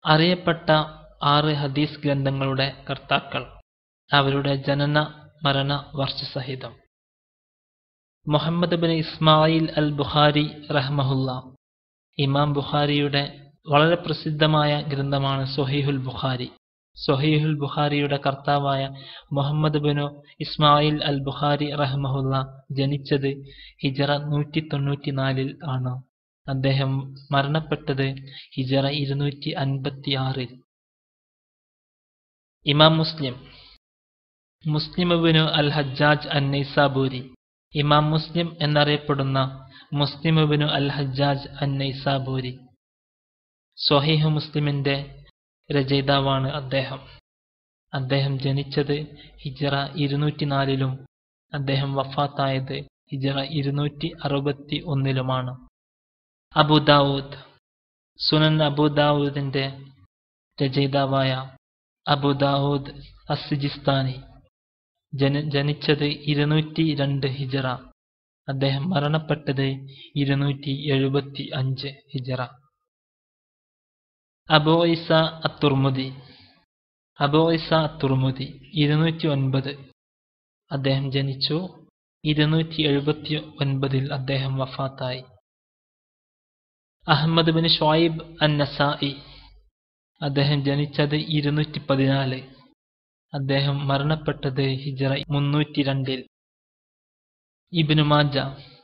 അറിയപ്പെട്ട ആറ് ഹദീസ് ഗ്രന്ഥങ്ങളുടെ കർത്താക്കൾ അവരുടെ ജനന മരണ വർഷസഹിതം Muhammad bin Ismail al Bukhari റഹ്മഹുല്ല ഇമാം ബുഖാരിയുടെ വളരെ പ്രസിദ്ധമായ ഗ്രന്ഥമാണ് സൊഹീഹുൽ ബുഖാരി സൊഹീഹുൽ ബുഖാരിയുടെ കർത്താവായ മുഹമ്മദ് ബിനു ഇസ്മായിൽ അൽ ബുഖാരി റഹ്മഹുല്ല ജനിച്ചത് ഹിജറ നൂറ്റി തൊണ്ണൂറ്റിനാലിൽ ആണ് അദ്ദേഹം മരണപ്പെട്ടത് ഹിജറ ഇരുന്നൂറ്റി അൻപത്തി ആറിൽ ഇമാം മുസ്ലിം മുസ്ലിമുബിനു അൽ ഹജ്ജാജ് അൻ നൈസാബൂരി ഇമാം മുസ്ലിം എന്നറിയപ്പെടുന്ന മുസ്ലിമുബിനു അൽ ഹജ്ജാജ് അൻ നൈസാബൂരി സ്വഹീഹ് മുസ്ലിമിന്റെ രചയിതാവാണ് അദ്ദേഹം അദ്ദേഹം ജനിച്ചത് ഹിജറ ഇരുന്നൂറ്റിനാലിലും അദ്ദേഹം വഫാത്തായത് ഹിജറ ഇരുന്നൂറ്റി അറുപത്തി ഒന്നിലുമാണ് അബുദാവൂദ് സുനൻ അബുദാവൂദിന്റെ രചയിതാവായ അബുദാവൂദ് അസിജിസ്ഥാനി ജന ജനിച്ചത് ഇരുന്നൂറ്റി രണ്ട് ഹിജറ അദ്ദേഹം മരണപ്പെട്ടത് ഇരുന്നൂറ്റി എഴുപത്തി അഞ്ച് ഹിജറ അബോ ഇസ അത്തുർമുദി അബോ ഇസ അത്തുർമുദി ഇരുന്നൂറ്റി ഒൻപത് അദ്ദേഹം ജനിച്ചു ഇരുന്നൂറ്റി എഴുപത്തി ഒൻപതിൽ അദ്ദേഹം വഫാത്തായി അഹമ്മദ് ബിൻ ഷോയിബ് അൻ നസായി അദ്ദേഹം ജനിച്ചത് ഇരുന്നൂറ്റി പതിനാല് അദ്ദേഹം മരണപ്പെട്ടത് ഹിജറ മുന്നൂറ്റി രണ്ടിൽ ഇബിനു മാജ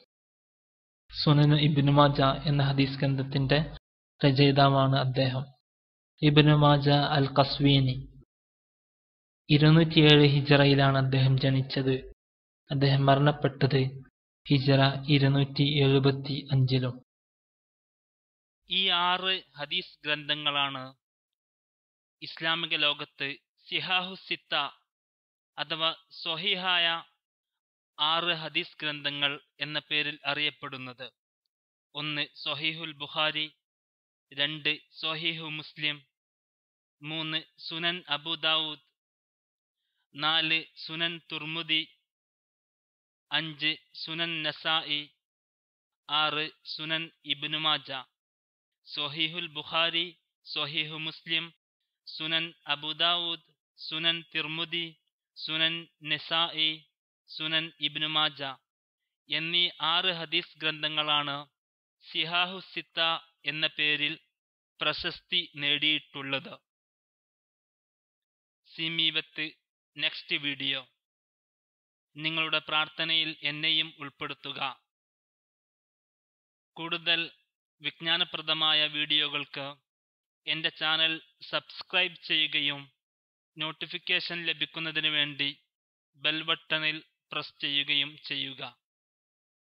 സുനനു ഇബിനു മാജ എന്ന ഹദീസ് ഗ്രന്ഥത്തിന്റെ രചയിതാവാണ് അദ്ദേഹം ഇബിനു മാജ അൽ കസ്വീനി ഇരുന്നൂറ്റിയേഴ് ഹിജറയിലാണ് അദ്ദേഹം ജനിച്ചത് അദ്ദേഹം മരണപ്പെട്ടത് ഹിജറ ഇരുന്നൂറ്റി എഴുപത്തി അഞ്ചിലും ഈ ആറ് ഹദീസ് ഗ്രന്ഥങ്ങളാണ് ഇസ്ലാമിക ലോകത്ത് സിഹാഹു സിത്ത അഥവാ സ്വഹിഹായ ആറ് ഹദീസ് ഗ്രന്ഥങ്ങൾ എന്ന പേരിൽ അറിയപ്പെടുന്നത് ഒന്ന് സൊഹീഹുൽ ബുഖാരി രണ്ട് സൊഹീഹു മുസ്ലിം മൂന്ന് സുനൻ അബുദാവൂദ് നാല് സുനൻ തുർമുദി അഞ്ച് സുനൻ നസായി ആറ് സുനൻ ഇബ്നുമാജ സൊഹീഹുൽ ബുഖാരി സൊഹീഹു മുസ്ലിം സുനൻ അബുദാവൂദ് സുനൻ തിർമുദി സുനൻ നിസായി സുനൻ ഇബ്നുമാജ എന്നീ ആറ് ഹദീസ് ഗ്രന്ഥങ്ങളാണ് സിഹാഹു സിത്ത എന്ന പേരിൽ പ്രശസ്തി നേടിയിട്ടുള്ളത് സമീപത്ത് നെക്സ്റ്റ് വീഡിയോ നിങ്ങളുടെ പ്രാർത്ഥനയിൽ എന്നെയും ഉൾപ്പെടുത്തുക കൂടുതൽ വിജ്ഞാനപ്രദമായ വീഡിയോകൾക്ക് എൻ്റെ ചാനൽ സബ്സ്ക്രൈബ് ചെയ്യുകയും നോട്ടിഫിക്കേഷൻ ലഭിക്കുന്നതിന് വേണ്ടി ബെൽ ബട്ടണിൽ പ്രസ് ചെയ്യുകയും ചെയ്യുക